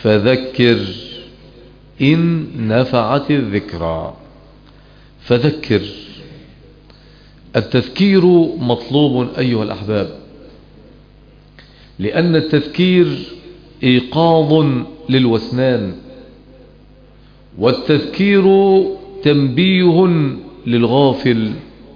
فذكر إن نفعت الذكرى فذكر التذكير مطلوب أيها الأحباب لأن التذكير إيقاظ للوسنان والتذكير تنبيه للغافل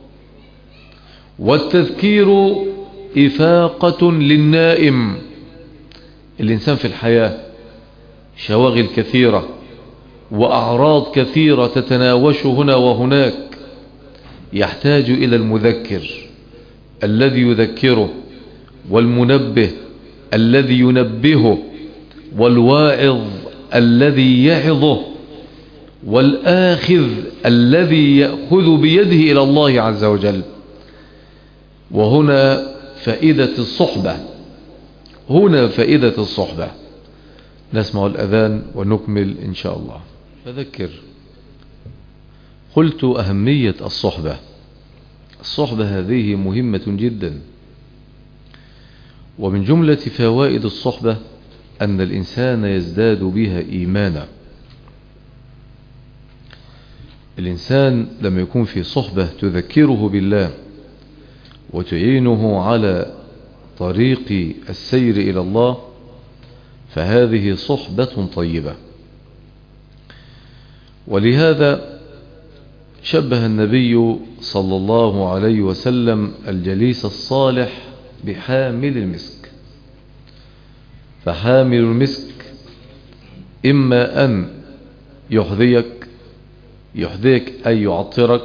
والتذكير إفاقة للنائم الإنسان في الحياة شواغل كثيرة وأعراض كثيرة تتناوش هنا وهناك يحتاج إلى المذكر الذي يذكره والمنبه الذي ينبهه والواعظ الذي يعظه والآخذ الذي يأخذ بيده إلى الله عز وجل وهنا فائدة الصحبة هنا فائدة الصحبة نسمع الأذان ونكمل إن شاء الله فذكر قلت أهمية الصحبة الصحبة هذه مهمة جدا ومن جملة فوائد الصحبة أن الإنسان يزداد بها إيمانا الإنسان لما يكون في صحبة تذكره بالله وتعينه على طريق السير إلى الله فهذه صحبة طيبة ولهذا شبه النبي صلى الله عليه وسلم الجليس الصالح بحامل المسك فحامل المسك إما أن يحذيك يحذيك أي يعطرك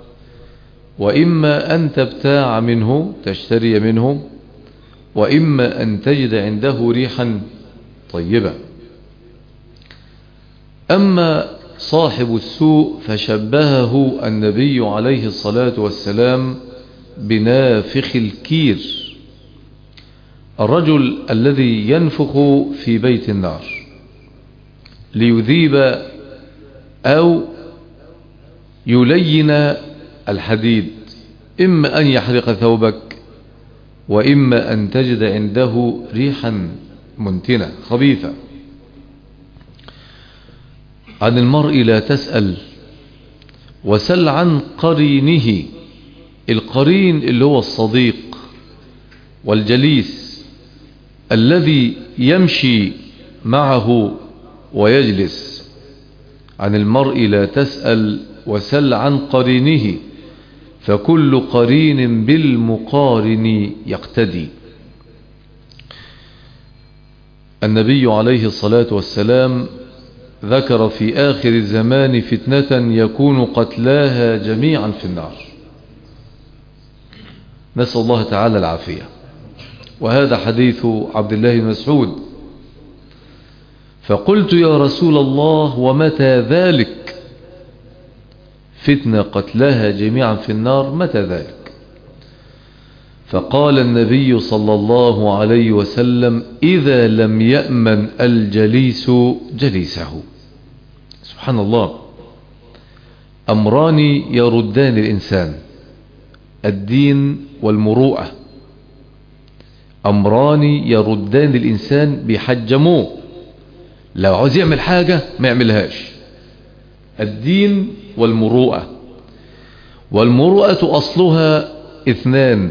وإما أن تبتاع منه تشتري منه وإما أن تجد عنده ريحا طيبة أما صاحب السوء فشبهه النبي عليه الصلاة والسلام بنافخ الكير الرجل الذي ينفخ في بيت النار ليذيب أو يلين الحديد إما أن يحرق ثوبك وإما أن تجد عنده ريحا منتنة خبيثة عن المرء لا تسأل وسل عن قرينه القرين اللي هو الصديق والجليس الذي يمشي معه ويجلس عن المرء لا تسأل وسل عن قرينه فكل قرين بالمقارن يقتدي النبي عليه الصلاة والسلام ذكر في آخر الزمان فتنة يكون قتلاها جميعا في النار نسأل الله تعالى العافية وهذا حديث عبد الله بن مسعود فقلت يا رسول الله ومتى ذلك فتنة قتلها جميعا في النار متى ذلك فقال النبي صلى الله عليه وسلم إذا لم يأمن الجليس جليسه سبحان الله أمران يردان الإنسان الدين والمروءة أمران يردان الإنسان بيحجموه لو عاوز يعمل حاجة ما يعملهاش الدين والمروءة والمروءة أصلها اثنان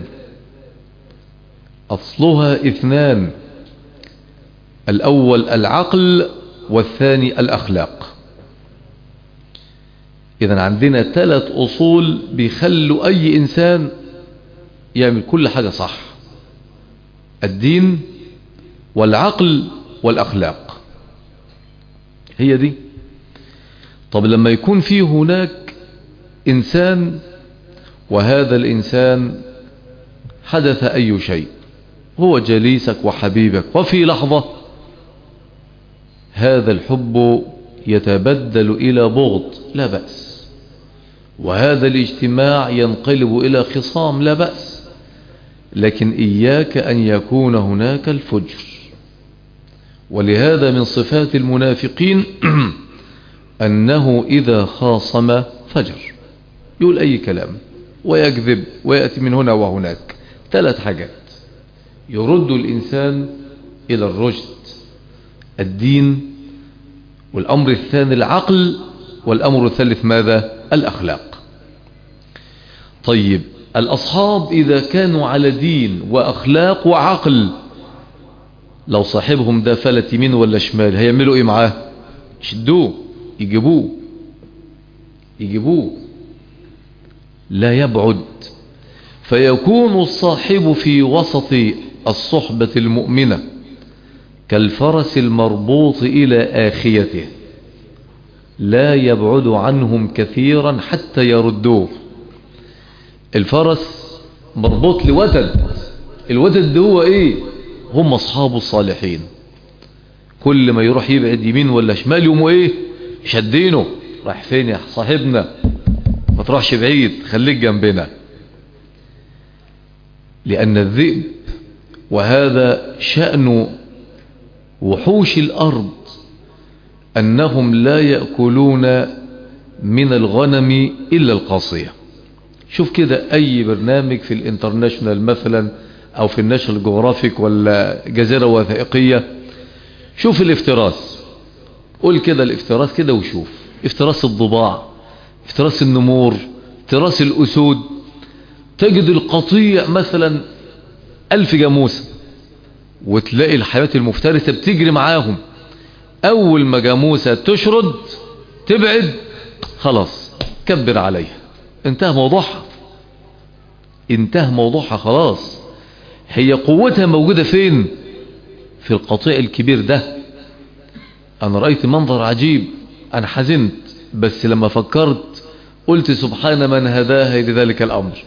أصلها اثنان الأول العقل والثاني الأخلاق إذا عندنا ثلاث أصول بيخلوا أي إنسان يعمل كل حاجة صح الدين والعقل والأخلاق هي دي طب لما يكون في هناك إنسان وهذا الإنسان حدث أي شيء هو جليسك وحبيبك وفي لحظة هذا الحب يتبدل إلى بغض لا بأس وهذا الاجتماع ينقلب إلى خصام لا بأس لكن إياك أن يكون هناك الفجر ولهذا من صفات المنافقين أنه إذا خاصم فجر يقول أي كلام ويكذب ويأتي من هنا وهناك ثلاث حاجات يرد الإنسان إلى الرشد الدين والأمر الثاني العقل والأمر الثالث ماذا الأخلاق طيب الأصحاب إذا كانوا على دين وأخلاق وعقل لو صاحبهم ده فلت يمين ولا شمال هيعملوا إيه معاه يشدوه يجيبوه يجيبوه لا يبعد فيكون الصاحب في وسط الصحبة المؤمنة كالفرس المربوط إلى آخيته لا يبعد عنهم كثيرا حتى يردوه الفرس مربوط لوتد الوتد ده هو ايه هم اصحابه الصالحين كل ما يروح يبعد يمين ولا شمال يوموا ايه شدينه راح فين يا صاحبنا ما تروحش بعيد خليك جنبنا لأن الذئب وهذا شأن وحوش الأرض أنهم لا يأكلون من الغنم إلا القاصية شوف كده أي برنامج في الانترناشنال مثلا أو في الناشونال جغرافيك ولا جزيرة وثائقية شوف الافتراس قول كده الافتراس كده وشوف افتراس الضباع افتراس النمور افتراس الأسود تجد القطيع مثلا ألف جاموسة وتلاقي الحياة المفترسة بتجري معاهم أول ما جاموسة تشرد تبعد خلاص كبر عليها انتهى موضوعها انتهى موضوعها خلاص هي قوتها موجودة فين في القطيع الكبير ده أنا رأيت منظر عجيب أنا حزنت بس لما فكرت قلت سبحان من هداها لذلك الأمر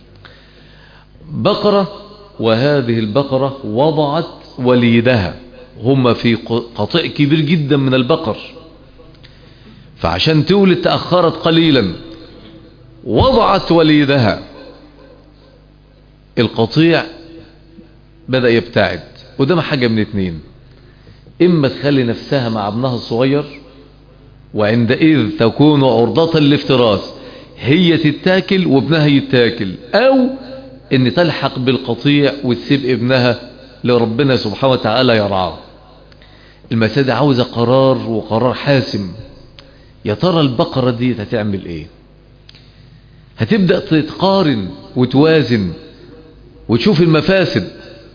بقرة وهذه البقرة وضعت وليدها هم في قطيع كبير جدا من البقر فعشان تولد تأخرت قليلا وضعت وليدها القطيع بدأ يبتعد قدام حاجة من اتنين إما تخلي نفسها مع ابنها الصغير وعندئذ تكون عرضة للافتراس هي تتاكل وابنها يتاكل أو ان تلحق بالقطيع وتسيب ابنها لربنا سبحانه وتعالى يرعاه المسألة عاوزة قرار وقرار حاسم يا ترى البقرة دي هتعمل ايه هتبدأ تقارن وتوازن وتشوف المفاسد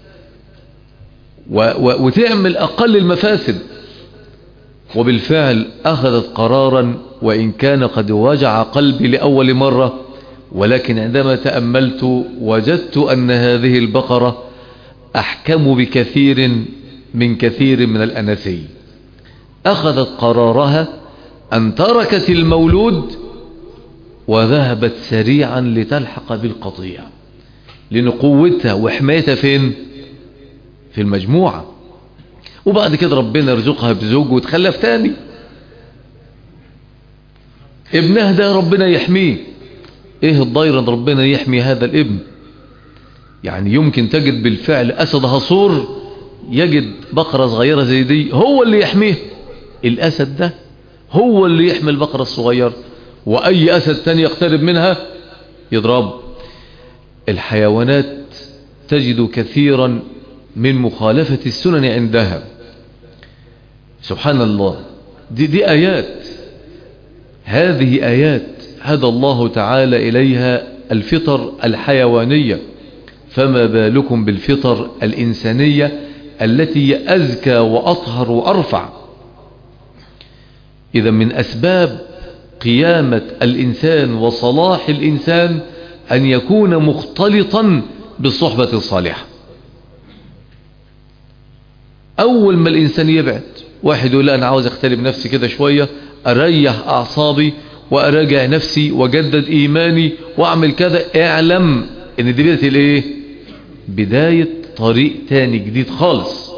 و و وتعمل أقل المفاسد وبالفعل أخذت قرارا وإن كان قد وجع قلبي لأول مرة ولكن عندما تأملت وجدت أن هذه البقرة أحكم بكثير من كثير من الأنسي أخذت قرارها أن تركت المولود وذهبت سريعا لتلحق بالقطيع لأن قوتها وحمايتها فين في المجموعة وبعد كده ربنا يرزقها بزوج وتخلف تاني ابنها ده ربنا يحميه ايه الضير ان ربنا يحمي هذا الابن يعني يمكن تجد بالفعل اسد هصور يجد بقرة صغيرة زي دي هو اللي يحميه الاسد ده هو اللي يحمي البقرة الصغير واي اسد تاني يقترب منها يضرب الحيوانات تجد كثيرا من مخالفة السنن عندها سبحان الله دي, دي آيات هذه آيات هدى الله تعالى إليها الفطر الحيوانية فما بالكم بالفطر الإنسانية التي أزكى وأطهر وأرفع إذا من أسباب قيامة الإنسان وصلاح الإنسان أن يكون مختلطا بالصحبة الصالحة أول ما الإنسان يبعد واحد يقول لا أنا عاوز أختلب نفسي كده شوية أريح أعصابي وأراجع نفسي وجدد إيماني وأعمل كذا اعلم إن دي بداية الإيه بداية طريق تاني جديد خالص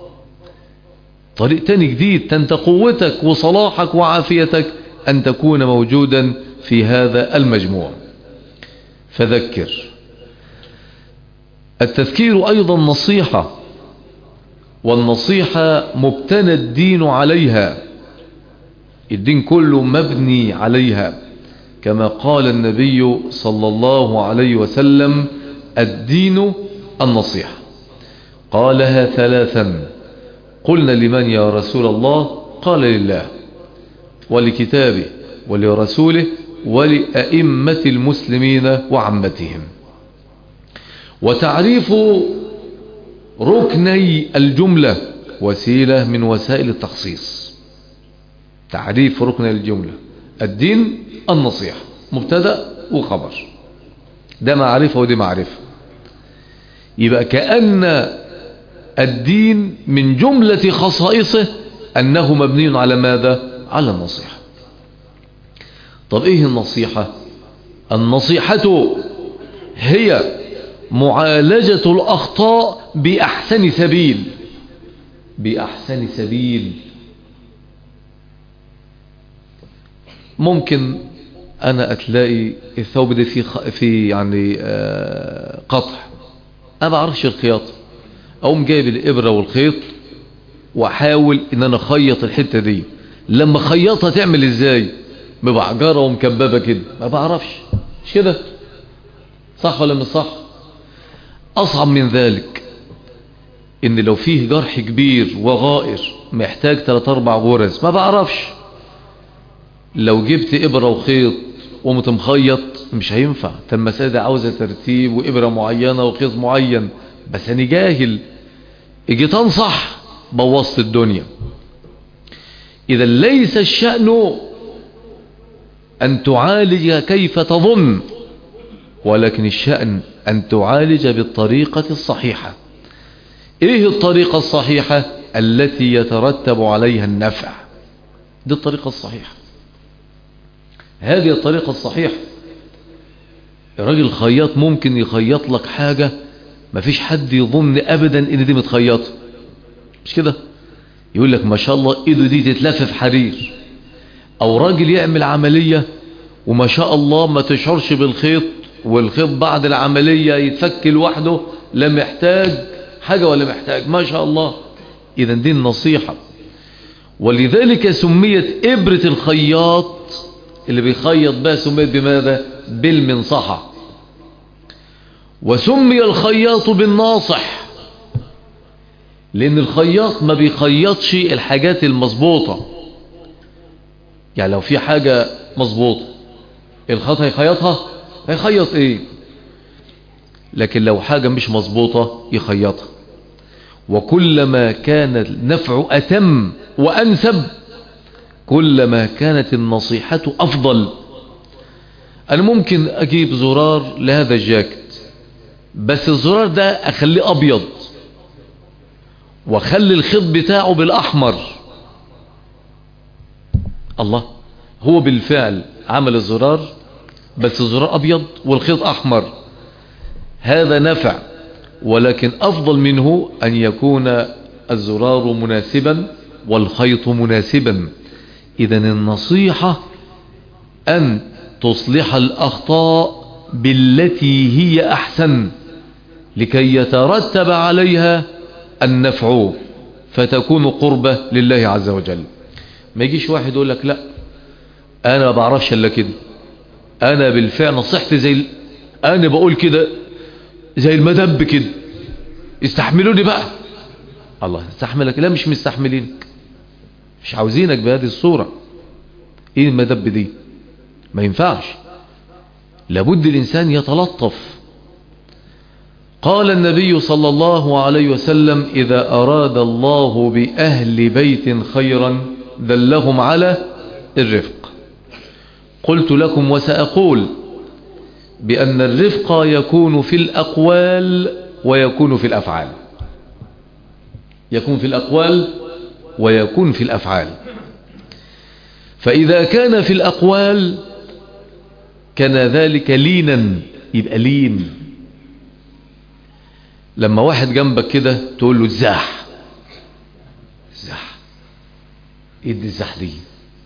طريق تاني جديد تنت قوتك وصلاحك وعافيتك أن تكون موجودا في هذا المجموع فذكر التذكير أيضا نصيحة والنصيحة مبتنى الدين عليها الدين كله مبني عليها كما قال النبي صلى الله عليه وسلم الدين النصيحة قالها ثلاثا قلنا لمن يا رسول الله قال لله ولكتابه ولرسوله ولأئمة المسلمين وعمتهم وتعريف ركني الجملة وسيلة من وسائل التخصيص تعريف ركن الجملة الدين النصيحة مبتدأ وخبر ده معرفة ودي معرفة يبقى كأن الدين من جملة خصائصه أنه مبني على ماذا على النصيحة طب إيه النصيحة النصيحة هي معالجة الأخطاء بأحسن سبيل بأحسن سبيل ممكن أنا أتلاقي الثوب ده في خ... في يعني آه قطع أنا بعرفش الخياطة أقوم جايب الإبرة والخيط وأحاول إن أنا أخيط الحتة دي لما خيطها تعمل إزاي ببعجرة ومكببة كده ما بعرفش مش كده صح ولا مش صح أصعب من ذلك إن لو فيه جرح كبير وغائر محتاج 3 4 غرز ما بعرفش لو جبت إبرة وخيط وقمت مخيط مش هينفع المسألة دي عاوزة ترتيب وإبرة معينة وخيط معين بس أنا جاهل اجيت انصح بوظت الدنيا إذا ليس الشأن أن تعالج كيف تظن ولكن الشأن أن تعالج بالطريقة الصحيحة إيه الطريقة الصحيحة التي يترتب عليها النفع دي الطريقة الصحيحة هذه الطريقة الصحيحة الراجل خياط ممكن يخيط لك حاجة ما فيش حد يظن أبدا إن دي متخيطة مش كده يقول لك ما شاء الله إيده دي تتلف في حرير أو راجل يعمل عملية وما شاء الله ما تشعرش بالخيط والخيط بعد العملية يتفك لوحده لا محتاج حاجة ولا محتاج ما شاء الله إذا دي النصيحة ولذلك سميت إبرة الخياط اللي بيخيط بها سميت بماذا بالمنصحة وسمي الخياط بالناصح لأن الخياط ما بيخيطش الحاجات المظبوطة يعني لو في حاجة مظبوطة الخياط هيخيطها هيخيط ايه لكن لو حاجة مش مظبوطة يخيطها وكلما كان النفع أتم وأنسب كلما كانت النصيحة أفضل أنا ممكن أجيب زرار لهذا الجاكيت بس الزرار ده أخليه أبيض وأخلي الخيط بتاعه بالأحمر الله هو بالفعل عمل الزرار بس الزرار أبيض والخيط أحمر هذا نفع ولكن أفضل منه أن يكون الزرار مناسبا والخيط مناسبا إذا النصيحة أن تصلح الأخطاء بالتي هي أحسن لكي يترتب عليها النفع فتكون قربة لله عز وجل ما يجيش واحد يقول لك لا أنا ما بعرفش إلا كده أنا بالفعل نصيحتي زي ال... أنا بقول كده زي المدب كده استحملوني بقى الله استحملك لا مش مستحملينك مش عاوزينك بهذه الصورة ايه المدب دي ما ينفعش لابد الإنسان يتلطف قال النبي صلى الله عليه وسلم إذا أراد الله بأهل بيت خيرا دلهم على الرفق قلت لكم وسأقول بأن الرفق يكون في الأقوال ويكون في الأفعال يكون في الأقوال ويكون في الأفعال فإذا كان في الأقوال كان ذلك لينا يبقى لين لما واحد جنبك كده تقول له الزاح الزاح ايه دي الزاح دي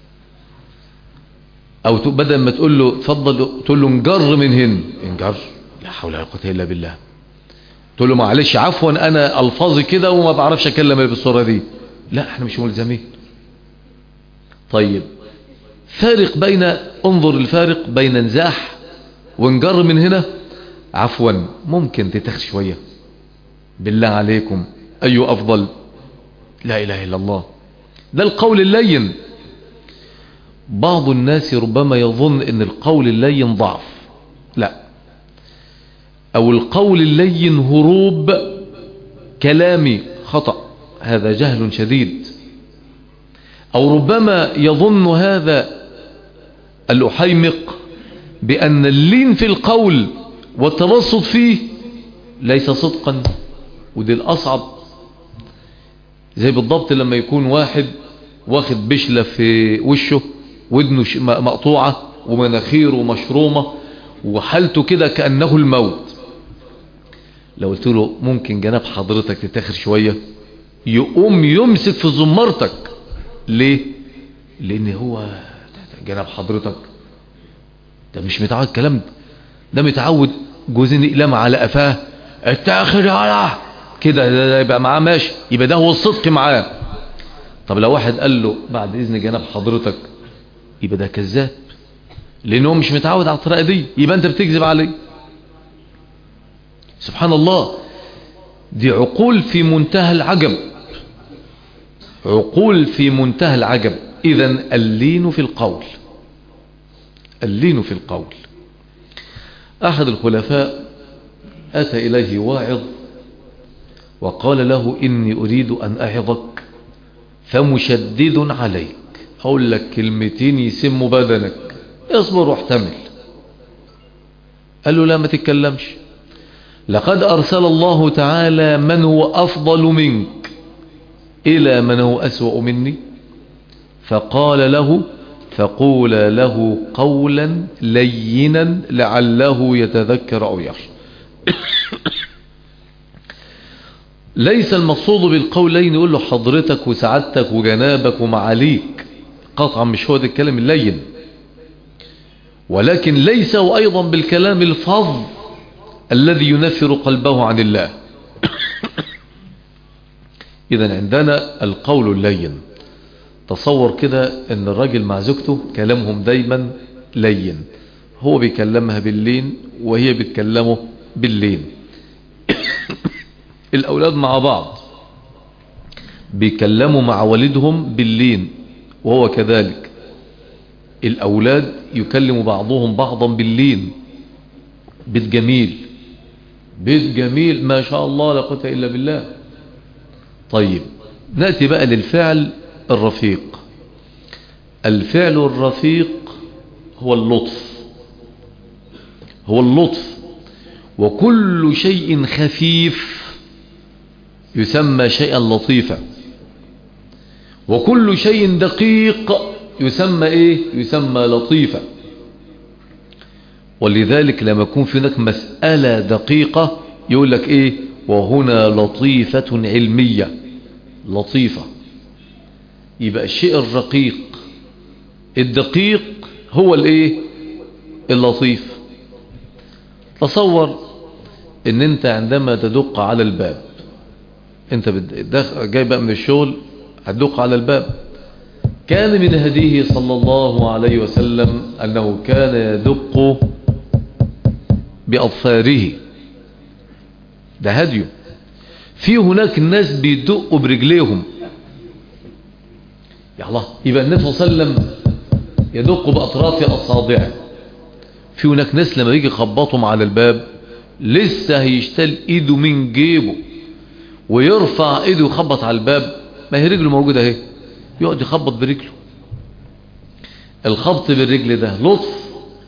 او بدل ما تقول له اتفضل تقول له انجر من هنا انجر لا حول ولا قوه الا بالله تقول له معلش عفوا انا الفاظي كده وما بعرفش اتكلم بالصوره دي لا احنا مش ملزمين طيب فارق بين انظر الفارق بين انزاح وانجر من هنا عفوا ممكن تتخ شويه بالله عليكم اي افضل لا اله الا الله ده القول اللين بعض الناس ربما يظن ان القول اللين ضعف لا او القول اللين هروب كلامي خطأ هذا جهل شديد او ربما يظن هذا الأحيمق بأن اللين في القول والتبسط فيه ليس صدقا ودي الأصعب زي بالضبط لما يكون واحد واخد بشلة في وشه ودنه مقطوعة ومناخيره مشرومة وحالته كده كأنه الموت لو قلت له ممكن جناب حضرتك تتاخر شوية يقوم يمسك في زمرتك ليه لان هو جناب حضرتك ده مش متعود الكلام ده ده متعود جوزين اقلام على قفاه اتاخر على كده يبقى معاه ماشي يبقى ده هو الصدق معاه طب لو واحد قال له بعد اذن جناب حضرتك يبقى ده كذاب لانه مش متعود على الطريقه دي يبقى انت بتكذب عليه سبحان الله دي عقول في منتهى العجب عقول في منتهى العجب اذا اللين في القول اللين في القول احد الخلفاء اتى اليه واعظ وقال له اني اريد ان اعظك فمشدد عليك اقول لك كلمتين يسموا بدنك اصبر واحتمل قال له لا ما تتكلمش لقد أرسل الله تعالى من هو أفضل منك إلى من هو أسوأ مني فقال له فقول له قولا لينا لعله يتذكر أو يخشى ليس المقصود بالقول لين يقول له حضرتك وسعادتك وجنابك ومعاليك قطعا مش هو ده الكلام اللين ولكن ليس وأيضا بالكلام الفظ الذي ينفر قلبه عن الله إذا عندنا القول اللين تصور كده ان الراجل مع زوجته كلامهم دايما لين هو بيكلمها باللين وهي بتكلمه باللين الأولاد مع بعض بيكلموا مع والدهم باللين وهو كذلك الأولاد يكلم بعضهم بعضا باللين بيت جميل بيت جميل ما شاء الله لا قوه إلا بالله طيب نأتي بقى للفعل الرفيق الفعل الرفيق هو اللطف هو اللطف وكل شيء خفيف يسمى شيئا لطيفا وكل شيء دقيق يسمى ايه يسمى لطيفا ولذلك لما يكون في هناك مسألة دقيقة يقول لك ايه وهنا لطيفة علمية لطيفة يبقى الشيء الرقيق الدقيق هو الايه اللطيف تصور ان انت عندما تدق على الباب انت جاي بقى من الشغل هتدق على الباب كان من هديه صلى الله عليه وسلم انه كان يدق بأظفاره ده هديه في هناك الناس بيدقوا برجليهم يا الله يبقى النبي صلى الله عليه وسلم يدق بأطراف أصابعه في هناك ناس لما يجي يخبطهم على الباب لسه هيشتل ايده من جيبه ويرفع ايده يخبط على الباب ما هي رجله موجودة اهي يقعد يخبط برجله الخبط بالرجل ده لطف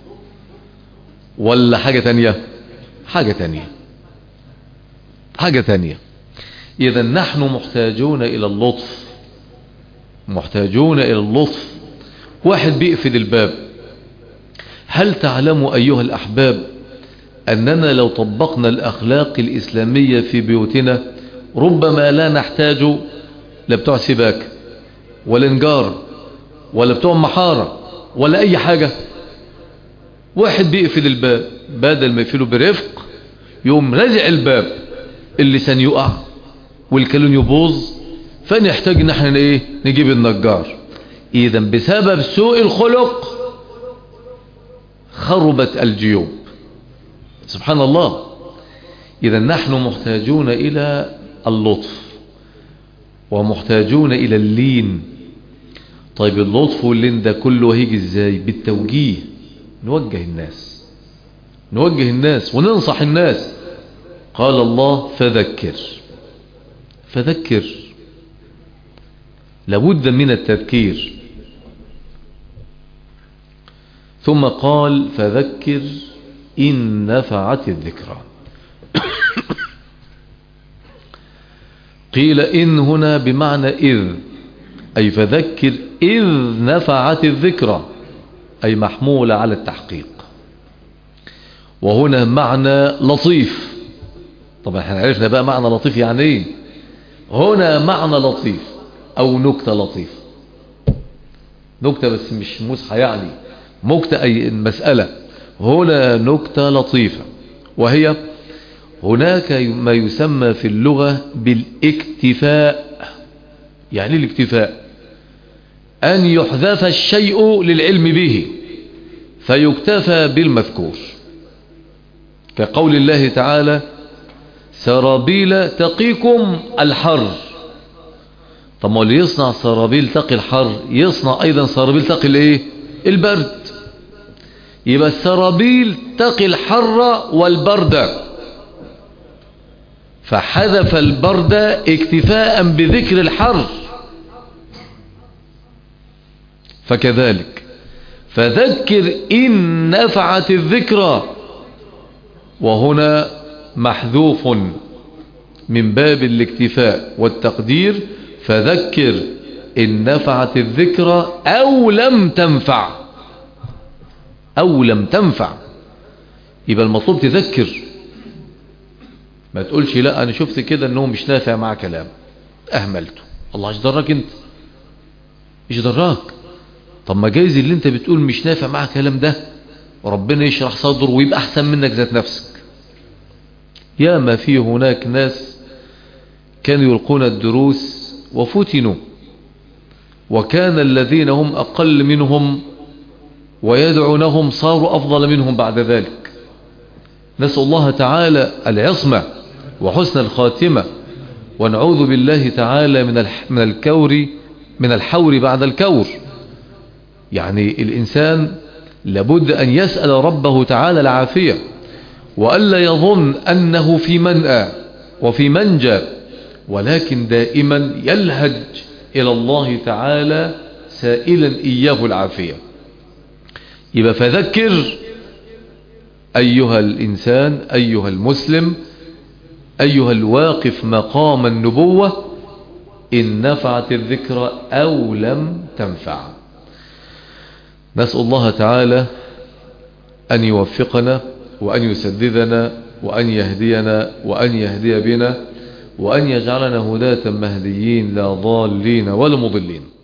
ولا حاجة تانية حاجة تانية حاجة تانية إذا نحن محتاجون إلى اللطف محتاجون إلى اللطف واحد بيقفل الباب هل تعلموا أيها الأحباب أننا لو طبقنا الأخلاق الإسلامية في بيوتنا ربما لا نحتاج لبتوع سباك ولا نجار ولا بتوع محارة ولا أي حاجة واحد بيقفل الباب بدل ما يقفله برفق يقوم رازع الباب اللسان يقع والكلون يبوظ فنحتاج ان احنا ايه نجيب النجار اذا بسبب سوء الخلق خربت الجيوب سبحان الله اذا نحن محتاجون الى اللطف ومحتاجون الى اللين طيب اللطف واللين ده كله هيجي ازاي بالتوجيه نوجه الناس نوجه الناس وننصح الناس قال الله فذكر فذكر لابد من التذكير ثم قال فذكر إن نفعت الذكرى قيل إن هنا بمعنى إذ أي فذكر إذ نفعت الذكرى أي محمولة على التحقيق وهنا معنى لطيف طبعا احنا عرفنا بقى معنى لطيف يعني ايه هنا معنى لطيف او نكتة لطيف نكتة بس مش مزحة يعني نكتة اي المسألة هنا نكتة لطيفة وهي هناك ما يسمى في اللغة بالاكتفاء يعني الاكتفاء أن يحذف الشيء للعلم به فيكتفى بالمذكور كقول الله تعالى سرابيل تقيكم الحر طب ما اللي يصنع سرابيل تقي الحر يصنع أيضا سرابيل تقي الايه البرد يبقى السرابيل تقي الحر والبرد فحذف البرد اكتفاء بذكر الحر فكذلك فذكر إن نفعت الذكرى وهنا محذوف من باب الاكتفاء والتقدير فذكر إن نفعت الذكرى أو لم تنفع أو لم تنفع يبقى المطلوب تذكر ما تقولش لا أنا شفت كده أنه مش نافع مع كلام أهملته الله ايش دراك أنت ايش دراك طب ما جايز اللي انت بتقول مش نافع مع كلام ده وربنا يشرح صدره ويبقى أحسن منك ذات نفسك يا ما في هناك ناس كانوا يلقون الدروس وفتنوا وكان الذين هم أقل منهم ويدعونهم صاروا أفضل منهم بعد ذلك نسأل الله تعالى العصمة وحسن الخاتمة ونعوذ بالله تعالى من من الكور من الحور بعد الكور يعني الإنسان لابد أن يسأل ربه تعالى العافية وألا يظن أنه في منأى وفي منجى ولكن دائما يلهج إلى الله تعالى سائلا إياه العافية يبقى فذكر أيها الإنسان أيها المسلم أيها الواقف مقام النبوة إن نفعت الذكرى أو لم تنفع نسأل الله تعالى أن يوفقنا وأن يسددنا وأن يهدينا وأن يهدي بنا وأن يجعلنا هداة مهديين لا ضالين ولا مضلين